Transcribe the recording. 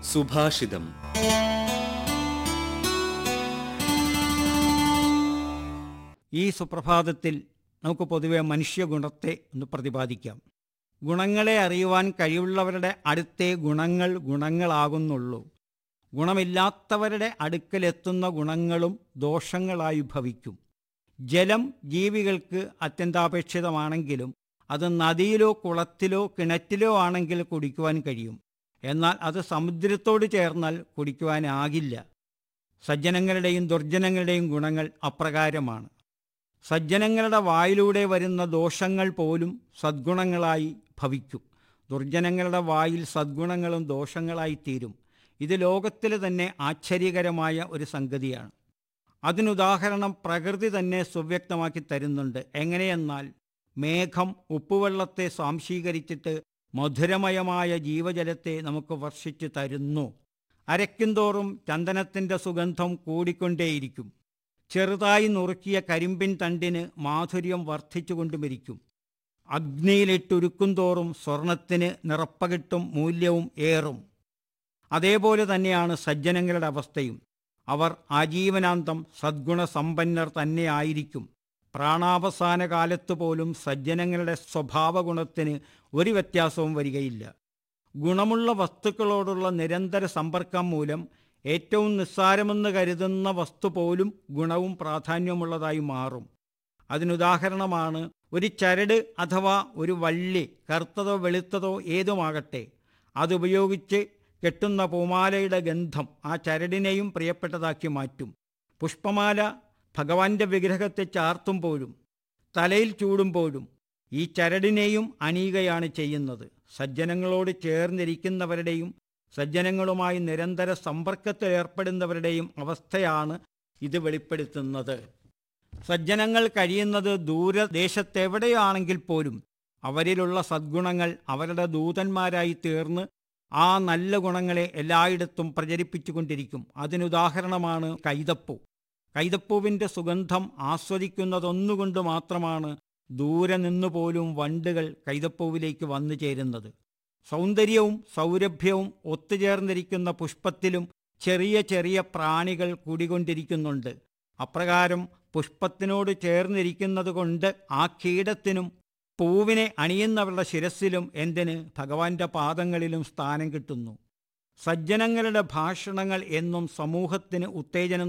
സുഭാഷിതം ഈ സുപ്രഭാതത്തിൽ നമുക്ക് പൊതുവെ മനുഷ്യഗുണത്തെ ഒന്ന് പ്രതിപാദിക്കാം ഗുണങ്ങളെ അറിയുവാൻ കഴിവുള്ളവരുടെ അടുത്തേ ഗുണങ്ങൾ ഗുണങ്ങളാകുന്നുള്ളൂ ഗുണമില്ലാത്തവരുടെ അടുക്കലെത്തുന്ന ഗുണങ്ങളും ദോഷങ്ങളായി ഭവിക്കും ജലം ജീവികൾക്ക് അത്യന്താപേക്ഷിതമാണെങ്കിലും അത് നദിയിലോ കുളത്തിലോ കിണറ്റിലോ ആണെങ്കിൽ കുടിക്കുവാൻ കഴിയും എന്നാൽ അത് സമുദ്രത്തോട് ചേർന്നാൽ കുടിക്കുവാനാകില്ല സജ്ജനങ്ങളുടെയും ദുർജനങ്ങളുടെയും ഗുണങ്ങൾ അപ്രകാരമാണ് സജ്ജനങ്ങളുടെ വായിലൂടെ വരുന്ന ദോഷങ്ങൾ പോലും സദ്ഗുണങ്ങളായി ഭവിക്കും ദുർജനങ്ങളുടെ വായിൽ സദ്ഗുണങ്ങളും ദോഷങ്ങളായി തീരും ഇത് ലോകത്തിലെ തന്നെ ആശ്ചര്യകരമായ ഒരു സംഗതിയാണ് അതിനുദാഹരണം പ്രകൃതി തന്നെ സുവ്യക്തമാക്കി തരുന്നുണ്ട് എങ്ങനെയെന്നാൽ മേഘം ഉപ്പുവെള്ളത്തെ സ്വാംശീകരിച്ചിട്ട് മധുരമയമായ ജീവജലത്തെ നമുക്ക് വർഷിച്ചു തരുന്നു അരയ്ക്കുംതോറും ചന്ദനത്തിൻ്റെ സുഗന്ധം കൂടിക്കൊണ്ടേയിരിക്കും ചെറുതായി നുറുക്കിയ കരിമ്പിൻ തണ്ടിന് മാധുര്യം വർദ്ധിച്ചുകൊണ്ടുമിരിക്കും അഗ്നിയിലിട്ടുരുക്കും തോറും സ്വർണത്തിന് നിറപ്പകിട്ടും മൂല്യവും ഏറും അതേപോലെ തന്നെയാണ് സജ്ജനങ്ങളുടെ അവസ്ഥയും അവർ ആജീവനാന്തം സദ്ഗുണസമ്പന്നർ തന്നെയായിരിക്കും പ്രാണാവസാന കാലത്ത് പോലും സജ്ജനങ്ങളുടെ സ്വഭാവഗുണത്തിന് ഒരു വ്യത്യാസവും വരികയില്ല ഗുണമുള്ള വസ്തുക്കളോടുള്ള നിരന്തര സമ്പർക്കം മൂലം ഏറ്റവും നിസ്സാരമെന്ന് കരുതുന്ന വസ്തു പോലും ഗുണവും പ്രാധാന്യമുള്ളതായി മാറും അതിനുദാഹരണമാണ് ഒരു ചരട് അഥവാ ഒരു വള്ളി കറുത്തതോ വെളുത്തതോ ഏതുമാകട്ടെ അതുപയോഗിച്ച് കെട്ടുന്ന പൂമാലയുടെ ഗന്ധം ആ ചരടിനെയും പ്രിയപ്പെട്ടതാക്കി മാറ്റും പുഷ്പമാല ഭഗവാന്റെ വിഗ്രഹത്തെ ചാർത്തുമ്പോഴും തലയിൽ ചൂടുമ്പോഴും ഈ ചരടിനെയും അണിയുകയാണ് ചെയ്യുന്നത് സജ്ജനങ്ങളോട് ചേർന്നിരിക്കുന്നവരുടെയും സജ്ജനങ്ങളുമായി നിരന്തര സമ്പർക്കത്തിൽ ഏർപ്പെടുന്നവരുടെയും അവസ്ഥയാണ് ഇത് വെളിപ്പെടുത്തുന്നത് സജ്ജനങ്ങൾ കഴിയുന്നത് ദൂരദേശത്തെവിടെയാണെങ്കിൽ പോലും അവരിലുള്ള സദ്ഗുണങ്ങൾ അവരുടെ ദൂതന്മാരായി തീർന്ന് ആ നല്ല ഗുണങ്ങളെ എല്ലായിടത്തും പ്രചരിപ്പിച്ചുകൊണ്ടിരിക്കും അതിനുദാഹരണമാണ് കൈതപ്പൂ കൈതപ്പൂവിൻ്റെ സുഗന്ധം ആസ്വദിക്കുന്നതൊന്നുകൊണ്ട് മാത്രമാണ് ദൂരെ നിന്നുപോലും വണ്ടുകൾ കൈതപ്പൂവിലേക്ക് വന്നു ചേരുന്നത് സൗന്ദര്യവും സൗരഭ്യവും ഒത്തുചേർന്നിരിക്കുന്ന പുഷ്പത്തിലും ചെറിയ ചെറിയ പ്രാണികൾ കൂടികൊണ്ടിരിക്കുന്നുണ്ട് അപ്രകാരം പുഷ്പത്തിനോട് ചേർന്നിരിക്കുന്നത് കൊണ്ട് ആ കീടത്തിനും പൂവിനെ അണിയുന്നവരുടെ ശിരസിലും എന്തിന് ഭഗവാന്റെ പാദങ്ങളിലും സ്ഥാനം കിട്ടുന്നു സജ്ജനങ്ങളുടെ ഭാഷണങ്ങൾ എന്നും സമൂഹത്തിന് ഉത്തേജനം